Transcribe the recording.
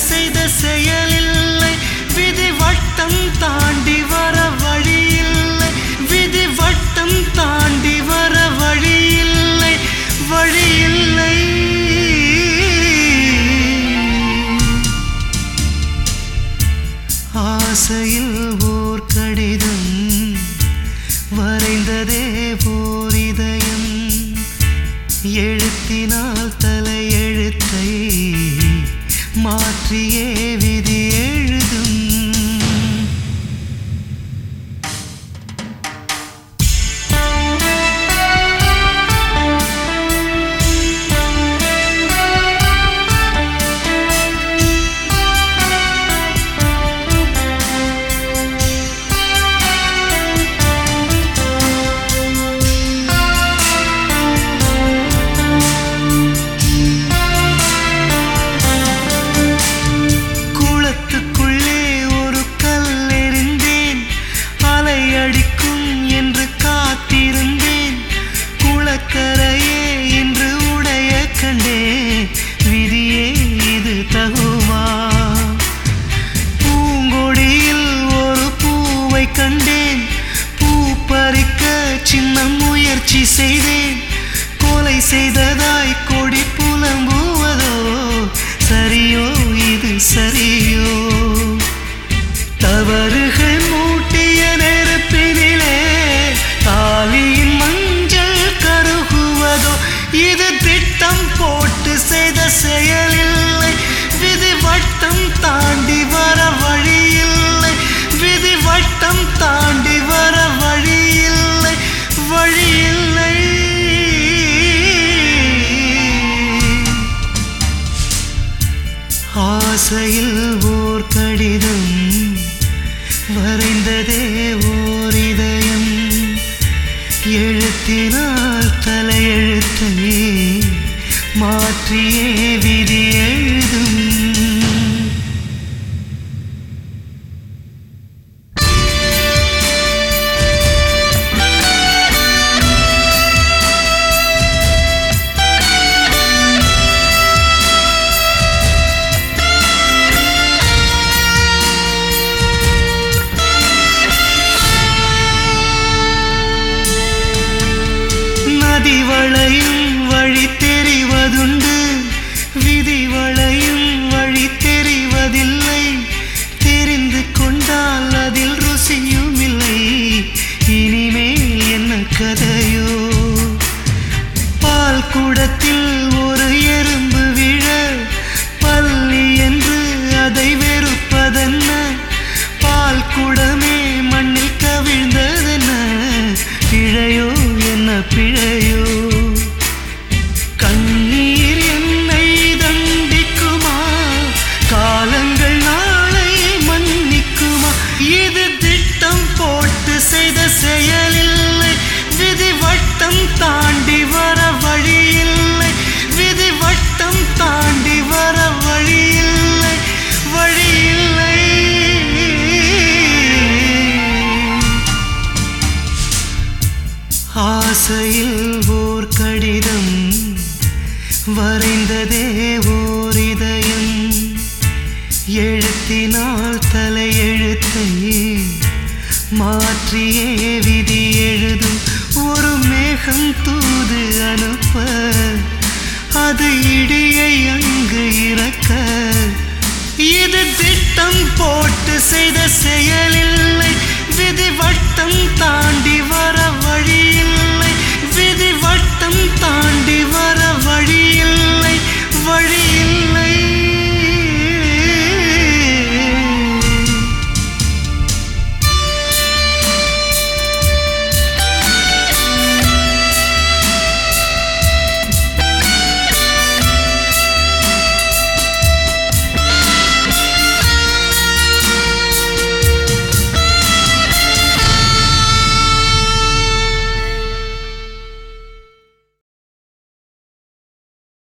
செய்த செயலில்லை விதி வட்டம் தாண்டி வர வழியில்லை விதி வட்டம் தாண்டி வர வழியில்லை வழியில்லை ஆசையில் ஓர் கடிதம் வரைந்ததே ஓர் இதயம் எழுத்தினால் தலையெழுத்தை மாற்றியே விதி எழுதும் குளத்துக்குள்ளே ஒரு கல் எறிந்தேன் அலை அடிக்கும் என்று காத்திருந்தேன் குளக்கரையே இன்று உடைய கண்டேன் விதியே இது தகுமா பூங்கொடியில் ஒரு பூவை கண்டேன் பூ பறிக்க சின்ன முயற்சி செய்தேன் கொலை செய்ததாய் கொடி புலம்புவதோ சரியோ இது சரியோ தவறுகள் மூட்டிய நெருப்பினிலே தாலியின் மஞ்சள் கருகுவதோ இது திட்டம் போட்டு செய்த செயலில்லை விதி வட்டம் தாண்டி வர வழியில்லை விதி வட்டம் தாண்டி வர வழியில்லை வழியில்லை ஆசையில் ஓர் கடிதம் வரைந்ததே ஓர் இதயம் எழுத்தினால் தலையெழுத்தை மாற்றியே விதி எழுதும் நதி வளையும் வழி தெரிவதுண்டு விதி வளையும் வழி தெரிவதில்லை தெரிந்து கொண்டால் அதில் ருசியும் இல்லை இனிமேல் என்ன கதையோ பால் குடத்தில் ஒரு எறும்பு விழ பள்ளி என்று அதை வெறுப்பதென்ன பால் குடமே மண்ணில் கவிழ்ந்ததென்ன பிழையோ என்ன பிழையோ கண்ணீர் என்னை தண்டிக்குமா காலங்கள் நாளை மன்னிக்குமா இது திட்டம் போட்டு செய்த செயலில்லை விதி வட்டம் தாண்டி வர வழியில்லை விதி வட்டம் தாண்டி வர வழியில்லை வழியில்லை ஆசையில் ஓர் கடிதம் வரைந்ததே ஓர் இதயம் எழுத்தினால் தலையெழுத்தை மாற்றியே விதி எழுதும் ஒரு மேகம் தூது அனுப்ப அது இடியை அங்கு இறக்க இது திட்டம் போட்டு செய்த செயலில்லை விதி வட்டம் தான்